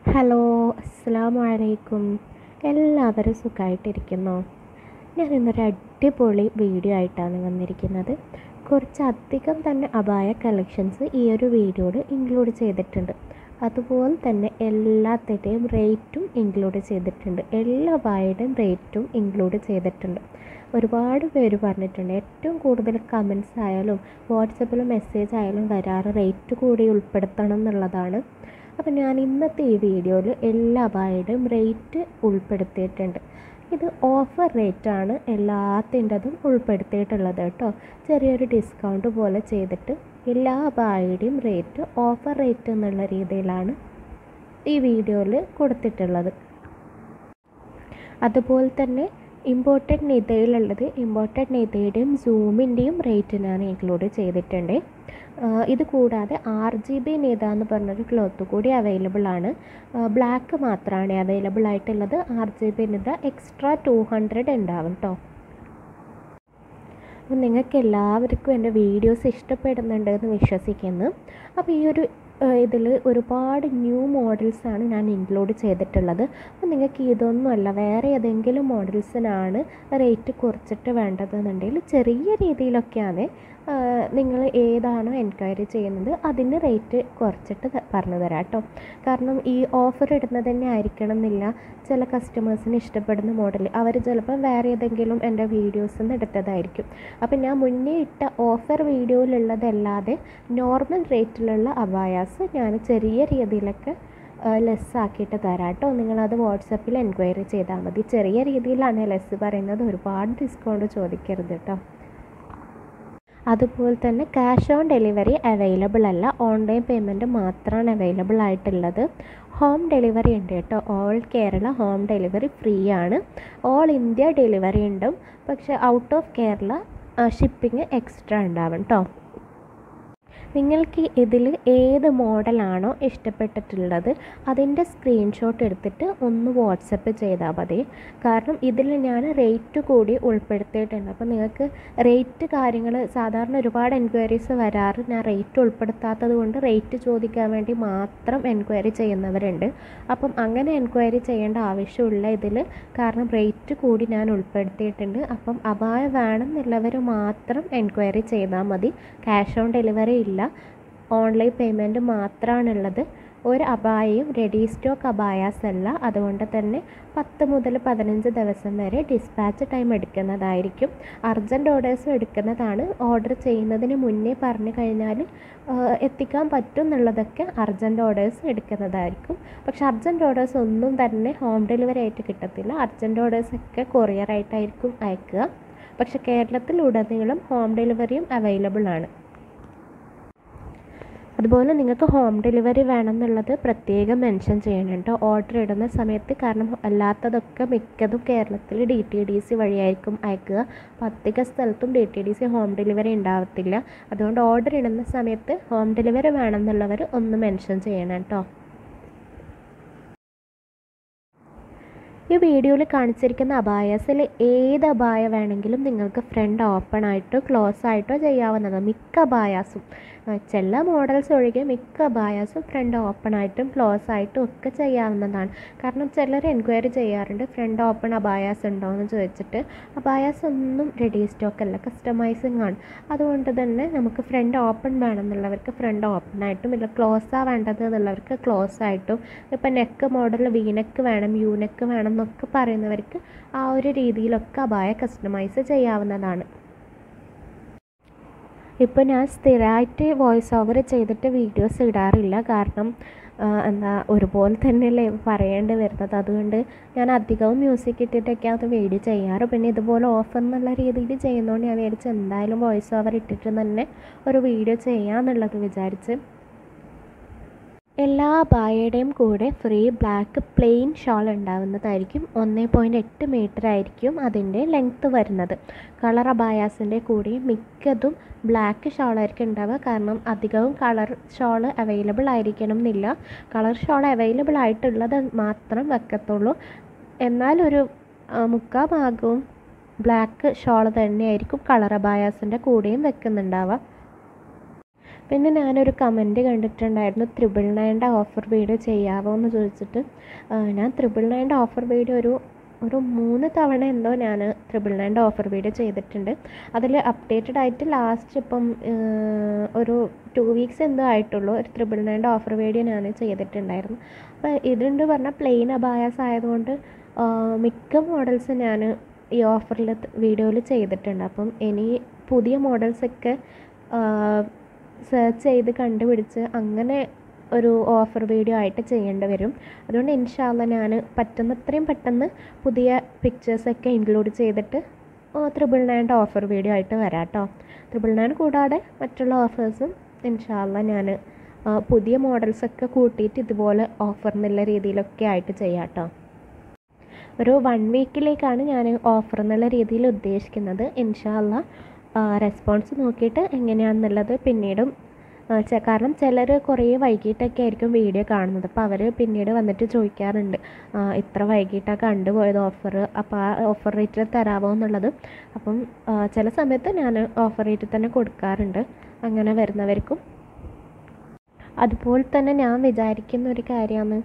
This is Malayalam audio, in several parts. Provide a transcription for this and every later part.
ഹലോ അസ്സാം വലൈക്കും എല്ലാവരും സുഖമായിട്ടിരിക്കുന്നോ ഞാൻ ഇന്നൊരു അടിപൊളി വീഡിയോ ആയിട്ടാണ് വന്നിരിക്കുന്നത് കുറച്ചധികം തന്നെ അപായ കളക്ഷൻസ് ഈ ഒരു വീഡിയോയിൽ ഇൻക്ലൂഡ് ചെയ്തിട്ടുണ്ട് അതുപോലെ തന്നെ എല്ലാത്തിൻ്റെയും റേറ്റും ഇൻക്ലൂഡ് ചെയ്തിട്ടുണ്ട് എല്ലാ അപായയുടെയും റേറ്റും ഇൻക്ലൂഡ് ചെയ്തിട്ടുണ്ട് ഒരുപാട് പേര് പറഞ്ഞിട്ടുണ്ട് ഏറ്റവും കൂടുതൽ കമൻസ് ആയാലും വാട്സപ്പിൽ മെസ്സേജ് ആയാലും വരാറ് റേറ്റ് കൂടി ഉൾപ്പെടുത്തണം എന്നുള്ളതാണ് അപ്പോൾ ഞാൻ ഇന്നത്തെ ഈ വീഡിയോയിൽ എല്ലാ അപായയുടെയും റേറ്റ് ഉൾപ്പെടുത്തിയിട്ടുണ്ട് ഇത് ഓഫർ റേറ്റാണ് എല്ലാത്തിൻ്റെതും ഉൾപ്പെടുത്തിയിട്ടുള്ളത് കേട്ടോ ചെറിയൊരു ഡിസ്കൗണ്ട് പോലെ ചെയ്തിട്ട് എല്ലാ അപായയുടെയും റേറ്റ് ഓഫർ റേറ്റ് എന്നുള്ള രീതിയിലാണ് ഈ വീഡിയോയിൽ കൊടുത്തിട്ടുള്ളത് അതുപോലെ തന്നെ ഇമ്പോർട്ടഡ് നിതയിലുള്ളത് ഇമ്പോർട്ടഡ് നിതയുടെയും സൂമിൻ്റെയും റേറ്റ് ഞാൻ ഇൻക്ലൂഡ് ചെയ്തിട്ടുണ്ട് ഇത് കൂടാതെ ആർ ജി ബി നിത എന്ന് പറഞ്ഞൊരു ക്ലോത്ത് കൂടി അവൈലബിൾ ആണ് ബ്ലാക്ക് മാത്രമാണ് അവൈലബിൾ ആയിട്ടുള്ളത് ആർ ജി ബി നിത എക്സ്ട്രാ ടു ഹൺഡ്രഡ് ഉണ്ടാവും കേട്ടോ അപ്പം നിങ്ങൾക്ക് എല്ലാവർക്കും എൻ്റെ വീഡിയോസ് ഇഷ്ടപ്പെടുന്നുണ്ട് എന്ന് വിശ്വസിക്കുന്നു അപ്പോൾ ഈ ഒരു ഇതിൽ ഒരുപാട് ന്യൂ മോഡൽസാണ് ഞാൻ ഇൻക്ലൂഡ് ചെയ്തിട്ടുള്ളത് അപ്പോൾ നിങ്ങൾക്ക് ഇതൊന്നുമല്ല വേറെ ഏതെങ്കിലും മോഡൽസിനാണ് റേറ്റ് കുറച്ചിട്ട് വേണ്ടതെന്നുണ്ടെങ്കിൽ ചെറിയ രീതിയിലൊക്കെയാണ് നിങ്ങൾ ഏതാണോ എൻക്വയറി ചെയ്യുന്നത് അതിന് റേറ്റ് കുറച്ചിട്ട് പറഞ്ഞു തരാം കേട്ടോ കാരണം ഈ ഓഫർ ഇടുന്നത് തന്നെ ആയിരിക്കണം എന്നില്ല ചില കസ്റ്റമേഴ്സിന് ഇഷ്ടപ്പെടുന്ന മോഡൽ അവർ ചിലപ്പോൾ വേറെ ഏതെങ്കിലും എൻ്റെ വീഡിയോസിൽ നിന്ന് എടുത്തതായിരിക്കും അപ്പം ഞാൻ മുന്നേ ഇട്ട ഓഫർ വീഡിയോയിലുള്ളതല്ലാതെ നോർമൽ റേറ്റിലുള്ള അബായാസ് ഞാൻ ചെറിയ രീതിയിലൊക്കെ ലെസ് ആക്കിയിട്ട് തരാം കേട്ടോ നിങ്ങളത് വാട്സപ്പിൽ എൻക്വയറി ചെയ്താൽ മതി ചെറിയ രീതിയിലാണ് ലെസ് പറയുന്നത് ഒരുപാട് ഡിസ്കൗണ്ട് ചോദിക്കരുത് കേട്ടോ അതുപോലെ തന്നെ ക്യാഷ് ഓൺ ഡെലിവറി അവൈലബിൾ അല്ല ഓൺലൈൻ പേയ്മെൻറ്റ് മാത്രമാണ് അവൈലബിൾ ആയിട്ടുള്ളത് ഹോം ഡെലിവറി ഉണ്ട് കേട്ടോ all Kerala home delivery free ആണ് ഓൾ ഇന്ത്യ ഡെലിവറി ഉണ്ട് പക്ഷേ out of Kerala shipping extra ഉണ്ടാവും കേട്ടോ നിങ്ങൾക്ക് ഇതിൽ ഏത് മോഡലാണോ ഇഷ്ടപ്പെട്ടിട്ടുള്ളത് അതിൻ്റെ സ്ക്രീൻഷോട്ട് എടുത്തിട്ട് ഒന്ന് വാട്സപ്പ് ചെയ്താൽ മതി കാരണം ഇതിൽ ഞാൻ റേറ്റ് കൂടി ഉൾപ്പെടുത്തിയിട്ടുണ്ട് അപ്പോൾ നിങ്ങൾക്ക് റേറ്റ് കാര്യങ്ങൾ സാധാരണ ഒരുപാട് എൻക്വയറീസ് വരാറ് ഞാൻ റേറ്റ് ഉൾപ്പെടുത്താത്തത് കൊണ്ട് റേറ്റ് ചോദിക്കാൻ വേണ്ടി മാത്രം എൻക്വയറി ചെയ്യുന്നവരുണ്ട് അപ്പം അങ്ങനെ എൻക്വയറി ചെയ്യേണ്ട ആവശ്യമുള്ള ഇതിൽ കാരണം റേറ്റ് കൂടി ഞാൻ ഉൾപ്പെടുത്തിയിട്ടുണ്ട് അപ്പം അപായ വേണമെന്നുള്ളവർ മാത്രം എൻക്വയറി ചെയ്താൽ മതി ക്യാഷ് ഓൺ ഡെലിവറി ഇല്ല ഓൺലൈൻ പേയ്മെൻറ്റ് മാത്രമാണുള്ളത് ഒരു അബായയും റെഡി സ്റ്റോക്ക് അബായാസ് അല്ല അതുകൊണ്ട് തന്നെ പത്ത് മുതൽ പതിനഞ്ച് ദിവസം വരെ ഡിസ്പാച്ച് ടൈം എടുക്കുന്നതായിരിക്കും അർജൻറ്റ് ഓർഡേഴ്സും എടുക്കുന്നതാണ് ഓർഡർ ചെയ്യുന്നതിന് മുന്നേ പറഞ്ഞു കഴിഞ്ഞാൽ എത്തിക്കാൻ പറ്റും എന്നുള്ളതൊക്കെ അർജൻറ്റ് ഓർഡേഴ്സ് എടുക്കുന്നതായിരിക്കും പക്ഷേ അർജൻറ്റ് ഓർഡേഴ്സ് ഒന്നും തന്നെ ഹോം ഡെലിവറി ആയിട്ട് കിട്ടത്തില്ല അർജൻറ്റ് ഓർഡേഴ്സ് ഒക്കെ കൊറിയറായിട്ടായിരിക്കും അയക്കുക പക്ഷേ കേരളത്തിൽ ഉടനീളം ഹോം ഡെലിവറിയും അവൈലബിൾ ആണ് അതുപോലെ നിങ്ങൾക്ക് ഹോം ഡെലിവറി വേണം എന്നുള്ളത് പ്രത്യേകം മെൻഷൻ ചെയ്യണം ഓർഡർ ഇടുന്ന സമയത്ത് കാരണം അല്ലാത്തതൊക്കെ മിക്കതും കേരളത്തിൽ ഡി ടി ഡി സി വഴിയായിരിക്കും അയക്കുക അപ്പോൾ അധിക സ്ഥലത്തും D T D C home delivery ഉണ്ടാവത്തില്ല അതുകൊണ്ട് ഓർഡർ ഇടുന്ന സമയത്ത് ഹോം ഡെലിവറി വേണം എന്നുള്ളവർ ഒന്ന് മെൻഷൻ ചെയ്യണം കേട്ടോ ഈ വീഡിയോയിൽ കാണിച്ചിരിക്കുന്ന അബായസിൽ ഏത് അബായ വേണമെങ്കിലും നിങ്ങൾക്ക് ഫ്രണ്ട് ഓപ്പൺ ആയിട്ടോ ക്ലോസ് ആയിട്ടോ ചെയ്യാവുന്നതാണ് മിക്ക അബായാസും ചില മോഡൽസ് ഒഴികെ മിക്ക അബായാസും ഫ്രണ്ട് ഓപ്പൺ ആയിട്ടും ക്ലോസ് ആയിട്ടും ഒക്കെ ചെയ്യാവുന്നതാണ് കാരണം ചിലർ എൻക്വയറി ചെയ്യാറുണ്ട് ഫ്രണ്ട് ഓപ്പൺ അബായാസ് ഉണ്ടോ എന്ന് ചോദിച്ചിട്ട് അബായാസ് ഒന്നും റെഡി സ്റ്റോക്ക് അല്ല കസ്റ്റമൈസിങ് ആണ് അതുകൊണ്ട് തന്നെ നമുക്ക് ഫ്രണ്ട് ഓപ്പൺ വേണമെന്നുള്ളവർക്ക് ഫ്രണ്ട് ഓപ്പൺ ആയിട്ടും ഇല്ല ക്ലോസാണ് വേണ്ടത് എന്നുള്ളവർക്ക് ക്ലോസ് ആയിട്ടും ഇപ്പം നെക്ക് മോഡൽ വീനെക്ക് വേണം യൂനെക്ക് വേണം എന്നൊക്കെ പറയുന്നവർക്ക് ആ ഒരു രീതിയിലൊക്കെ അബായ കസ്റ്റമൈസ് ചെയ്യാവുന്നതാണ് ഇപ്പോൾ ഞാൻ സ്ഥിരമായിട്ട് വോയിസ് ഓവർ ചെയ്തിട്ട് വീഡിയോസ് ഇടാറില്ല കാരണം എന്താ ഒരുപോലെ തന്നെയല്ലേ പറയേണ്ടി വരുന്നത് അതുകൊണ്ട് ഞാൻ അധികവും മ്യൂസിക് ഇട്ടിട്ടൊക്കെയാണ് വീഡിയോ ചെയ്യാറ് പിന്നെ ഇതുപോലെ ഓഫർ എന്നുള്ള രീതിയിൽ ചെയ്യുന്നതുകൊണ്ട് ഞാൻ വിചാരിച്ച് എന്തായാലും വോയിസ് ഓവർ ഇട്ടിട്ട് തന്നെ ഒരു വീഡിയോ ചെയ്യാമെന്നുള്ളത് വിചാരിച്ച് എല്ലാ ബായയുടെയും കൂടെ ഫ്രീ ബ്ലാക്ക് പ്ലെയിൻ ഷോൾ ഉണ്ടാവുന്നതായിരിക്കും ഒന്ന് പോയിൻറ്റ് എട്ട് മീറ്റർ ആയിരിക്കും അതിൻ്റെ ലെങ്ത്ത് വരുന്നത് കളർ അബായാസിൻ്റെ കൂടെ മിക്കതും ബ്ലാക്ക് ഷോളായിരിക്കും ഉണ്ടാവുക കാരണം അധികവും കളർ ഷോൾ അവൈലബിൾ ആയിരിക്കണം എന്നില്ല കളർ ഷോൾ അവൈലബിൾ ആയിട്ടുള്ളത് മാത്രം വെക്കത്തുള്ളൂ എന്നാൽ ഒരു മുക്കാൽ ഭാഗവും ബ്ലാക്ക് ഷോൾ തന്നെയായിരിക്കും കളർ അബായാസിൻ്റെ കൂടെയും വെക്കുന്നുണ്ടാവുക പിന്നെ ഞാനൊരു കമൻറ്റ് കണ്ടിട്ടുണ്ടായിരുന്നു ത്രിബിൾ നയൻ്റെ ഓഫർ വീഡിയോ ചെയ്യാവോ എന്ന് ചോദിച്ചിട്ട് ആ, ഞാൻ ത്രിബിൾ നയൻ്റെ ഓഫർ വീഡിയോ ഒരു ഒരു മൂന്ന് തവണ എന്തോ ഞാൻ ത്രിബിൾ നയൻ്റെ ഓഫർ വീഡിയോ ചെയ്തിട്ടുണ്ട് അതിൽ അപ്ഡേറ്റഡ് ആയിട്ട് ലാസ്റ്റ് ഇപ്പം ഏഹ്, ഒരു ടു വീക്സ് എന്തോ ആയിട്ടുള്ളൂ ഒരു ത്രിബിൾ നയൻ്റെ ഓഫർ വീഡിയോ ഞാൻ ചെയ്തിട്ടുണ്ടായിരുന്നു അപ്പോൾ ഇതുണ്ട് പറഞ്ഞാൽ പ്ലെയിൻ അബായാസ് ആയതുകൊണ്ട് ആ, മിക്ക മോഡൽസ് ഞാൻ ഈ ഓഫറിൽ വീഡിയോയിൽ ചെയ്തിട്ടുണ്ട് അപ്പം ഇനി പുതിയ മോഡൽസൊക്കെ സെർച്ച് ചെയ്ത് കണ്ടുപിടിച്ച് അങ്ങനെ ഒരു ഓഫർ വീഡിയോ ആയിട്ട് ചെയ്യേണ്ടി വരും അതുകൊണ്ട് ഇൻഷാല്ല ഞാൻ പറ്റുന്നത്രയും പെട്ടെന്ന് പുതിയ പിക്ചേഴ്സൊക്കെ ഇൻക്ലൂഡ് ചെയ്തിട്ട് ത്രിബിൾ നയൻ്റെ ഓഫർ വീഡിയോ ആയിട്ട് വരാം കേട്ടോ ത്രിബിൾ നയൻ കൂടാതെ മറ്റുള്ള ഓഫേഴ്സും ഇൻഷാല്ല ഞാൻ പുതിയ മോഡൽസൊക്കെ കൂട്ടിയിട്ട് ഇതുപോലെ ഓഫർ എന്നുള്ള രീതിയിലൊക്കെ ആയിട്ട് ചെയ്യാം കേട്ടോ ഒരു വൺ വീക്കിലേക്കാണ് ഞാൻ ഓഫർ എന്നുള്ള രീതിയിൽ ഉദ്ദേശിക്കുന്നത് ഇൻഷാല്ല റെസ്പോൺസ് നോക്കിയിട്ട് എങ്ങനെയാണെന്നുള്ളത് പിന്നീടും ആ, ചെ- കാരണം ചിലർ കുറേ വൈകിട്ടൊക്കെ ആയിരിക്കും വീഡിയോ കാണുന്നത് അപ്പോൾ അവർ പിന്നീട് വന്നിട്ട് ചോദിക്കാറുണ്ട് ആ, ഇത്ര വൈകിട്ടാണ് കണ്ടുപോയത് ഓഫർ അപ്പോൾ ആ ഓഫർ റേറ്റിൽ തരാമോ എന്നുള്ളത് അപ്പം ആ, ചില സമയത്ത് ഞാൻ ഓഫർ റേറ്റിൽ തന്നെ കൊടുക്കാറുണ്ട് അങ്ങനെ വരുന്നവർക്കും അതുപോലെ തന്നെ ഞാൻ വിചാരിക്കുന്ന ഒരു കാര്യമാണ്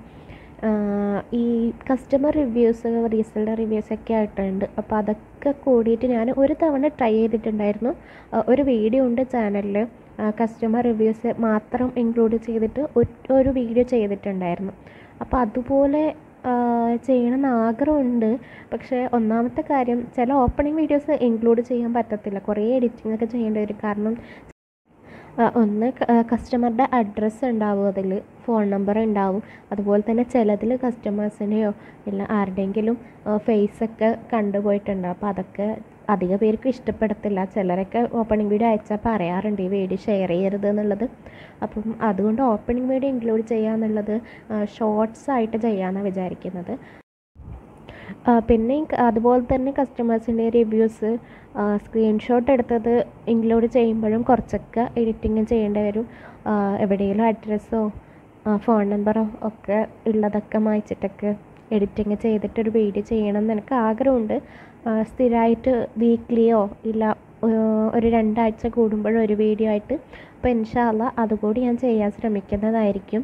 ഈ കസ്റ്റമർ റിവ്യൂസ് റീസെല്ലർ റിവ്യൂസ് ഒക്കെ ആയിട്ടുണ്ട് അപ്പോൾ അതൊക്കെ കൂടിയിട്ട് ഞാൻ ഒരു തവണ ട്രൈ ചെയ്തിട്ടുണ്ടായിരുന്നു ആ, ഒരു വീഡിയോ ഉണ്ട് ചാനലിൽ കസ്റ്റമർ റിവ്യൂസ് മാത്രം ഇൻക്ലൂഡ് ചെയ്തിട്ട് ഒരു- ഒരു വീഡിയോ ചെയ്തിട്ടുണ്ടായിരുന്നു അപ്പോൾ അതുപോലെ ആ, ചെയ്യണമെന്ന് ആഗ്രഹമുണ്ട് പക്ഷേ ഒന്നാമത്തെ കാര്യം ചില ഓപ്പണിംഗ് വീഡിയോസ് ഇൻക്ലൂഡ് ചെയ്യാൻ പറ്റത്തില്ല കുറേ എഡിറ്റിംഗ് ഒക്കെ ചെയ്യേണ്ടി വരും കാരണം ആ, ഒന്ന് കസ്റ്റമറുടെ അഡ്രസ്സ് ഉണ്ടാവും അതിൽ ഫോൺ നമ്പർ ഉണ്ടാവും അതുപോലെ തന്നെ ചിലതിൽ കസ്റ്റമേഴ്സിനെയോ ഇല്ല ആരുടെയെങ്കിലും ഫേസൊക്കെ കണ്ടുപോയിട്ടുണ്ടാവും അപ്പോൾ അതൊക്കെ അധിക പേർക്കും ഇഷ്ടപ്പെടത്തില്ല ചിലരൊക്കെ ഓപ്പണിംഗ് വീഡിയോ അയച്ചാൽ പറയാറുണ്ട് ഈ വീഡിയോ ഷെയർ ചെയ്യരുത് എന്നുള്ളത് അപ്പം അതുകൊണ്ട് ഓപ്പണിംഗ് വീഡിയോ ഇൻക്ലൂഡ് ചെയ്യുക എന്നുള്ളത് ഷോർട്സ് ആയിട്ട് ചെയ്യാമെന്നാണ് വിചാരിക്കുന്നത് ആ, പിന്നെ ഈ ക- അതുപോലെ തന്നെ കസ്റ്റമേഴ്സിൻ്റെ റിവ്യൂസ് സ്ക്രീൻഷോട്ട് എടുത്തത് ഇൻക്ലൂഡ് ചെയ്യുമ്പോഴും കുറച്ചൊക്കെ എഡിറ്റിങ് ചെയ്യേണ്ടി വരും ആ, എവിടെയെങ്കിലും അഡ്രസ്സോ ഫോൺ നമ്പറോ ഒക്കെ ഉള്ളതൊക്കെ മായ്ച്ചിട്ടൊക്കെ എഡിറ്റിങ് ചെയ്തിട്ടൊരു വീഡിയോ ചെയ്യണം എന്ന് എനിക്ക് ആഗ്രഹമുണ്ട് ആ, സ്ഥിരമായിട്ട് വീക്ക്ലിയോ ഇല്ല ഏഹ്, ഒരു രണ്ടാഴ്ച കൂടുമ്പോഴോ ഒരു വീഡിയോ ആയിട്ട് അപ്പോൾ ഇൻഷാല്ല അതുകൂടി ഞാൻ ചെയ്യാൻ ശ്രമിക്കുന്നതായിരിക്കും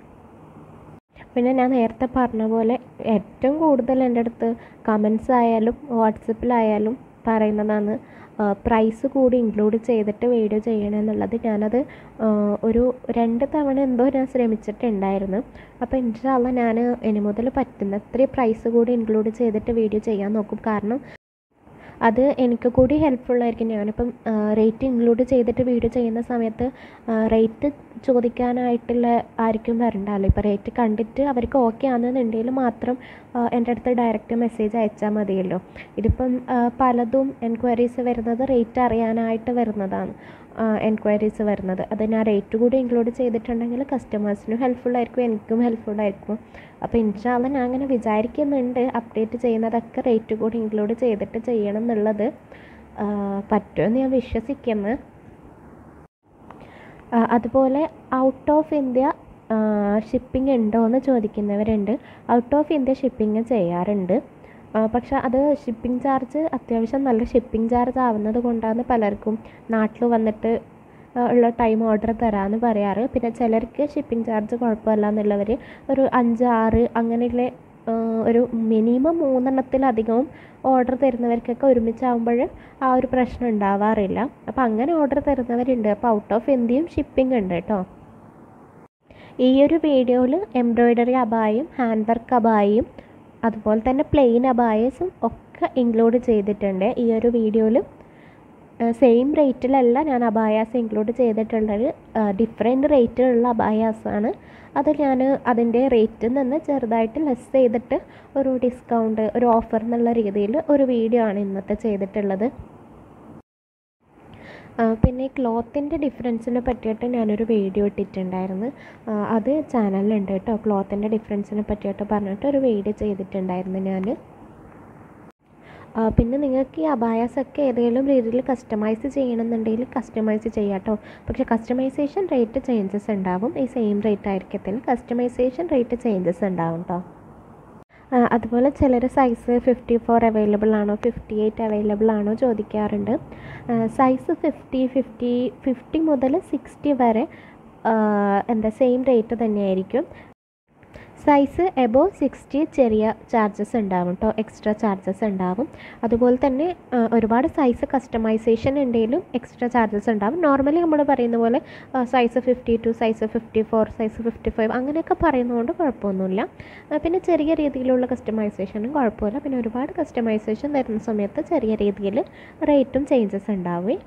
പിന്നെ ഞാൻ നേരത്തെ പറഞ്ഞ പോലെ ഏറ്റവും കൂടുതൽ എൻ്റെ അടുത്ത് കമൻസ് ആയാലും വാട്സപ്പിലായാലും പറയുന്നതാണ് പ്രൈസ് കൂടി ഇൻക്ലൂഡ് ചെയ്തിട്ട് വീഡിയോ ചെയ്യണമെന്നുള്ളത് ഞാനത് ആ, ഒരു രണ്ട് തവണ എന്തോ ഞാൻ ശ്രമിച്ചിട്ടുണ്ടായിരുന്നു അപ്പോൾ ഇൻഷാല്ല ഞാൻ ഇനി മുതൽ പറ്റുന്നത്ര പ്രൈസ് കൂടി ഇൻക്ലൂഡ് ചെയ്തിട്ട് വീഡിയോ ചെയ്യാൻ നോക്കും കാരണം അത് എനിക്ക് കൂടി ഹെൽപ്ഫുൾ ആയിരിക്കും ഞാനിപ്പം റേറ്റ് ഇൻക്ലൂഡ് ചെയ്തിട്ട് വീഡിയോ ചെയ്യുന്ന സമയത്ത് റേറ്റ് ചോദിക്കാനായിട്ടുള്ള ആർക്കും വരണ്ടല്ലോ ഇപ്പോൾ റേറ്റ് കണ്ടിട്ട് അവർക്ക് ഓക്കെ ആണെന്നുണ്ടെങ്കിൽ മാത്രം ആ, എൻ്റെ അടുത്ത് ഡയറക്റ്റ് മെസ്സേജ് അയച്ചാൽ മതിയല്ലോ ഇതിപ്പം ആ, പലതും എൻക്വയറീസ് വരുന്നത് റേറ്റ് അറിയാനായിട്ട് വരുന്നതാണ് എൻക്വയറീസ് വരുന്നത് അത് ഞാൻ റേറ്റ് കൂടി ഇൻക്ലൂഡ് ചെയ്തിട്ടുണ്ടെങ്കിൽ കസ്റ്റമേഴ്സിനും ഹെൽപ്ഫുൾ ആയിരിക്കും എനിക്കും ഹെൽപ്ഫുൾ ആയിരിക്കും അപ്പോൾ ഇൻഷാല്ല ഞാൻ അങ്ങനെ വിചാരിക്കുന്നുണ്ട് അപ്ഡേറ്റ് ചെയ്യുന്നതൊക്കെ റേറ്റ് കൂടി ഇൻക്ലൂഡ് ചെയ്തിട്ട് ചെയ്യണം എന്നുള്ളത് ആ, പറ്റുമെന്ന് ഞാൻ വിശ്വസിക്കുന്നു ആ, അതുപോലെ ഔട്ട് ഓഫ് ഇന്ത്യ ഷിപ്പിംഗ് ഉണ്ടോ എന്ന് ചോദിക്കുന്നവരുണ്ട് ഔട്ട് ഓഫ് ഇന്ത്യ ഷിപ്പിംഗ് ചെയ്യാറുണ്ട് ആ, പക്ഷെ അത് ഷിപ്പിംഗ് ചാർജ് അത്യാവശ്യം നല്ല ഷിപ്പിംഗ് ചാർജ് ആവുന്നത് കൊണ്ടാണ് പലർക്കും നാട്ടിൽ വന്നിട്ട് ആ, ഉള്ള ടൈം ഓർഡർ തരാമെന്ന് പറയാറ് പിന്നെ ചിലർക്ക് ഷിപ്പിംഗ് ചാർജ് കുഴപ്പമില്ല എന്നുള്ളവർ ഒരു അഞ്ച് ആറ് അങ്ങനെയുള്ള ആ, ഒരു മിനിമം മൂന്നെണ്ണത്തിലധികവും ഓർഡർ തരുന്നവർക്കൊക്കെ ഒരുമിച്ചാകുമ്പോൾ ആ ഒരു പ്രശ്നം ഉണ്ടാവാറില്ല അപ്പോൾ അങ്ങനെ ഓർഡർ തരുന്നവരുണ്ട് അപ്പോൾ ഔട്ട് ഓഫ് ഇന്ത്യയും ഷിപ്പിംഗ് ഉണ്ട് കേട്ടോ ഈ ഒരു വീഡിയോയിൽ എംബ്രോയ്ഡറി അബായും ഹാൻഡ് വർക്ക് അബായും അതുപോലെ തന്നെ പ്ലെയിൻ അബായസും ഒക്കെ ഇൻക്ലൂഡ് ചെയ്തിട്ടുണ്ട് ഈ ഒരു വീഡിയോയിൽ സെയിം റേറ്റിലല്ല ഞാൻ അബായാസ് ഇൻക്ലൂഡ് ചെയ്തിട്ടുള്ളത് ഡിഫറെൻറ്റ് റേറ്റിലുള്ള അബായാസാണ് അത് ഞാൻ അതിൻ്റെ റേറ്റിൽ നിന്ന് ചെറുതായിട്ട് ലെസ് ചെയ്തിട്ട് ഒരു ഡിസ്കൗണ്ട് ഒരു ഓഫർ എന്നുള്ള രീതിയിൽ ഒരു വീഡിയോ ആണ് ഇന്നത്തെ ചെയ്തിട്ടുള്ളത് ആ, പിന്നെ ക്ലോത്തിൻ്റെ ഡിഫറൻസിനെ പറ്റിയിട്ട് ഞാനൊരു വീഡിയോ ഇട്ടിട്ടുണ്ടായിരുന്നു ആ, അത് ചാനലിലുണ്ട് കേട്ടോ ക്ലോത്തിൻ്റെ ഡിഫറൻസിനെ പറ്റിയിട്ട് പറഞ്ഞിട്ട് ഒരു വീഡിയോ ചെയ്തിട്ടുണ്ടായിരുന്നു ഞാൻ ആ, പിന്നെ നിങ്ങൾക്ക് ഈ അബായാസ് ഒക്കെ ഏതെങ്കിലും രീതിയിൽ കസ്റ്റമൈസ് ചെയ്യണമെന്നുണ്ടെങ്കിൽ കസ്റ്റമൈസ് ചെയ്യാം കേട്ടോ പക്ഷേ കസ്റ്റമൈസേഷൻ റേറ്റ് ചേഞ്ചസ് ഉണ്ടാവും ഈ സെയിം റേറ്റ് ആയിരിക്കത്തില്ല കസ്റ്റമൈസേഷൻ റേറ്റ് ചേഞ്ചസ് ഉണ്ടാവും കേട്ടോ ആ, അതുപോലെ ചിലർ സൈസ് ഫിഫ്റ്റി ഫോർ അവൈലബിൾ ആണോ ഫിഫ്റ്റി എയ്റ്റ് അവൈലബിൾ ആണോ ചോദിക്കാറുണ്ട് സൈസ് ഫിഫ്റ്റി ഫിഫ്റ്റി ഫിഫ്റ്റി മുതൽ സിക്സ്റ്റി വരെ ആ, എന്താ സെയിം റേറ്റ് തന്നെയായിരിക്കും സൈസ് എബോവ് സിക്സ്റ്റി ചെറിയ ചാർജസ് ഉണ്ടാവും കേട്ടോ എക്സ്ട്രാ ചാർജസ് ഉണ്ടാവും അതുപോലെ തന്നെ ആ, ഒരുപാട് സൈസ് കസ്റ്റമൈസേഷൻ ഉണ്ടെങ്കിലും എക്സ്ട്രാ ചാർജസ് ഉണ്ടാവും നോർമലി നമ്മൾ പറയുന്ന പോലെ size fifty two size fifty four size fifty five അങ്ങനെയൊക്കെ പറയുന്നതുകൊണ്ട് കുഴപ്പമൊന്നുമില്ല ആ, പിന്നെ ചെറിയ രീതിയിലുള്ള കസ്റ്റമൈസേഷനും കുഴപ്പമില്ല പിന്നെ ഒരുപാട് കസ്റ്റമൈസേഷൻ വരുന്ന സമയത്ത് ചെറിയ രീതിയിൽ റേറ്റും ചേഞ്ചസ് ഉണ്ടാവുകയും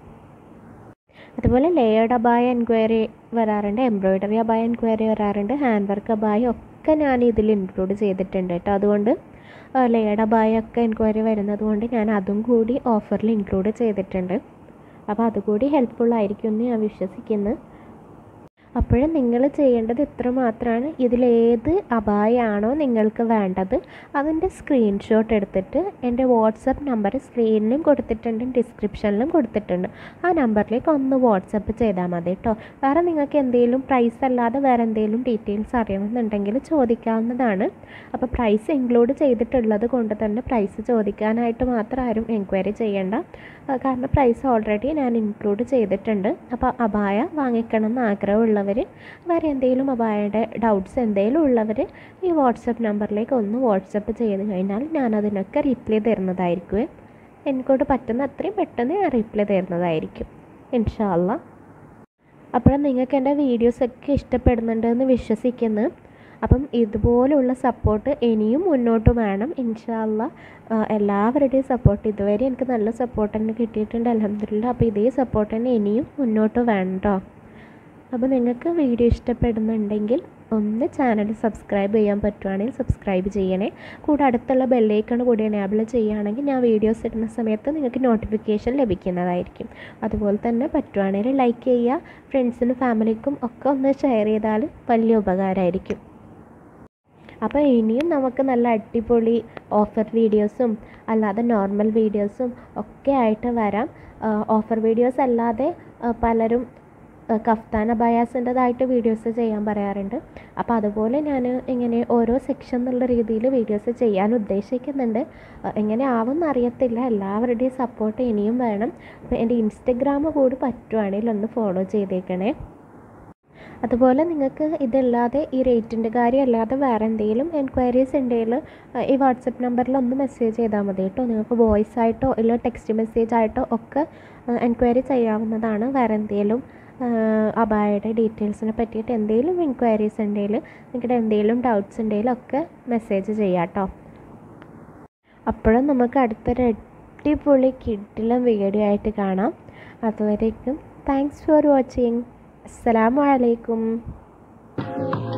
അതുപോലെ ലെയേർഡ് അബായ എൻക്വയറി വരാറുണ്ട് എംബ്രോയ്ഡറി അബായ എൻക്വയറി വരാറുണ്ട് ഹാൻഡ് വർക്ക് അബായ ഒക്കെ ഞാൻ ഇതിൽ ഇൻക്ലൂഡ് ചെയ്തിട്ടുണ്ട് കേട്ടോ അതുകൊണ്ട് ലെയേർഡ് അബായ ഒക്കെ എൻക്വയറി വരുന്നത് കൊണ്ട് ഞാൻ അതും കൂടി ഓഫറിൽ ഇൻക്ലൂഡ് ചെയ്തിട്ടുണ്ട് അപ്പോൾ അതുകൂടി ഹെൽപ്ഫുൾ ആയിരിക്കും എന്ന് ഞാൻ വിശ്വസിക്കുന്നു അപ്പോഴും നിങ്ങൾ ചെയ്യേണ്ടത് ഇത്ര മാത്രമാണ് ഇതിലേത് അപായമാണോ നിങ്ങൾക്ക് വേണ്ടത് അതിൻ്റെ സ്ക്രീൻഷോട്ട് എടുത്തിട്ട് എൻ്റെ വാട്സപ്പ് നമ്പർ സ്ക്രീനിലും കൊടുത്തിട്ടുണ്ട് ഡിസ്ക്രിപ്ഷനിലും കൊടുത്തിട്ടുണ്ട് ആ നമ്പറിലേക്ക് ഒന്ന് വാട്സപ്പ് ചെയ്താൽ മതി കേട്ടോ വേറെ നിങ്ങൾക്ക് എന്തെങ്കിലും പ്രൈസ് അല്ലാതെ വേറെ എന്തെങ്കിലും ഡീറ്റെയിൽസ് അറിയണമെന്നുണ്ടെങ്കിൽ ചോദിക്കാവുന്നതാണ് അപ്പോൾ പ്രൈസ് ഇൻക്ലൂഡ് ചെയ്തിട്ടുള്ളത് കൊണ്ട് തന്നെ പ്രൈസ് ചോദിക്കാനായിട്ട് മാത്രം ആരും എൻക്വയറി ചെയ്യേണ്ട ആ, കാരണം പ്രൈസ് ഓൾറെഡി ഞാൻ ഇൻക്ലൂഡ് ചെയ്തിട്ടുണ്ട് അപ്പോൾ അപായ വാങ്ങിക്കണം എന്ന് ആഗ്രഹമുള്ളവർ വേറെ എന്തെങ്കിലും അപായയുടെ ഡൗട്ട്സ് എന്തെങ്കിലും ഉള്ളവർ ഈ വാട്സപ്പ് നമ്പറിലേക്ക് ഒന്ന് വാട്സപ്പ് ചെയ്ത് കഴിഞ്ഞാൽ ഞാൻ അതിനൊക്കെ റിപ്ലൈ തരുന്നതായിരിക്കും എനിക്കോട് പറ്റുന്ന അത്രയും പെട്ടെന്ന് ഞാൻ റിപ്ലൈ തരുന്നതായിരിക്കും ഇൻഷാല്ല അപ്പോൾ നിങ്ങൾക്ക് എൻ്റെ വീഡിയോസൊക്കെ ഇഷ്ടപ്പെടുന്നുണ്ടെന്ന് വിശ്വസിക്കുന്നു അപ്പം ഇതുപോലുള്ള സപ്പോർട്ട് ഇനിയും മുന്നോട്ട് വേണം ഇൻഷാല്ല എല്ലാവരുടെയും സപ്പോർട്ട് ഇതുവരെ എനിക്ക് നല്ല സപ്പോർട്ട് തന്നെ കിട്ടിയിട്ടുണ്ട് അലഹമില്ല അപ്പോൾ ഇതേ സപ്പോർട്ട് തന്നെ ഇനിയും മുന്നോട്ട് വേണം കേട്ടോ അപ്പോൾ നിങ്ങൾക്ക് വീഡിയോ ഇഷ്ടപ്പെടുന്നുണ്ടെങ്കിൽ ഒന്ന് ചാനൽ സബ്സ്ക്രൈബ് ചെയ്യാൻ പറ്റുവാണെങ്കിൽ സബ്സ്ക്രൈബ് ചെയ്യണേ കൂടെ അടുത്തുള്ള ബെല്ലൈക്കൺ കൂടി എനേബിൾ ചെയ്യുകയാണെങ്കിൽ ഞാൻ വീഡിയോസ് ഇടുന്ന സമയത്ത് നിങ്ങൾക്ക് നോട്ടിഫിക്കേഷൻ ലഭിക്കുന്നതായിരിക്കും അതുപോലെ തന്നെ പറ്റുവാണെങ്കിൽ ലൈക്ക് ചെയ്യുക ഫ്രണ്ട്സിനും ഫാമിലിക്കും ഒക്കെ ഒന്ന് ഷെയർ ചെയ്താൽ വലിയ ഉപകാരമായിരിക്കും അപ്പോൾ ഇനിയും നമുക്ക് നല്ല അടിപൊളി ഓഫർ വീഡിയോസും അല്ലാതെ നോർമൽ വീഡിയോസും ഒക്കെ ആയിട്ട് വരാം ഓഫർ വീഡിയോസ് അല്ലാതെ ആ, പലരും ആ, കഫ്താന ബയാസിൻ്റെതായിട്ട് വീഡിയോസ് ചെയ്യാൻ പറയാറുണ്ട് അപ്പോൾ അതുപോലെ ഞാൻ ഇങ്ങനെ ഓരോ സെക്ഷൻ എന്നുള്ള രീതിയിൽ വീഡിയോസ് ചെയ്യാൻ ഉദ്ദേശിക്കുന്നുണ്ട് ആ, എങ്ങനെ ആവുമെന്ന് അറിയത്തില്ല എല്ലാവരുടെയും സപ്പോർട്ട് ഇനിയും വേണം അപ്പോൾ എൻ്റെ ഇൻസ്റ്റഗ്രാം കൂടി പറ്റുവാണെങ്കിൽ ഒന്ന് ഫോളോ ചെയ്തേക്കണേ അതുപോലെ നിങ്ങൾക്ക് ഇതല്ലാതെ ഈ റേറ്റിൻ്റെ കാര്യം അല്ലാതെ വേറെ എന്തെങ്കിലും എൻക്വയറീസ് ഉണ്ടെങ്കിൽ ഈ വാട്സപ്പ് നമ്പറിൽ ഒന്ന് മെസ്സേജ് ചെയ്താൽ മതി കേട്ടോ നിങ്ങൾക്ക് വോയിസ് ആയിട്ടോ ഇല്ല ടെക്സ്റ്റ് മെസ്സേജ് ആയിട്ടോ ഒക്കെ എൻക്വയറി ചെയ്യാവുന്നതാണ് വേറെ എന്തെങ്കിലും അബായയുടെ ഡീറ്റെയിൽസിനെ പറ്റിയിട്ട് എന്തെങ്കിലും എൻക്വയറീസ് ഉണ്ടെങ്കിൽ നിങ്ങളുടെ എന്തെങ്കിലും ഡൗട്ട്സ് ഉണ്ടെങ്കിൽ ഒക്കെ മെസ്സേജ് ചെയ്യാം കേട്ടോ അപ്പോഴും നമുക്ക് അടുത്തൊരു അടിപൊളി കിഡിലും വീഡിയോ ആയിട്ട് കാണാം അതുവരേക്കും താങ്ക്സ് ഫോർ വാച്ചിങ് അസ്സലാമു അലൈക്കും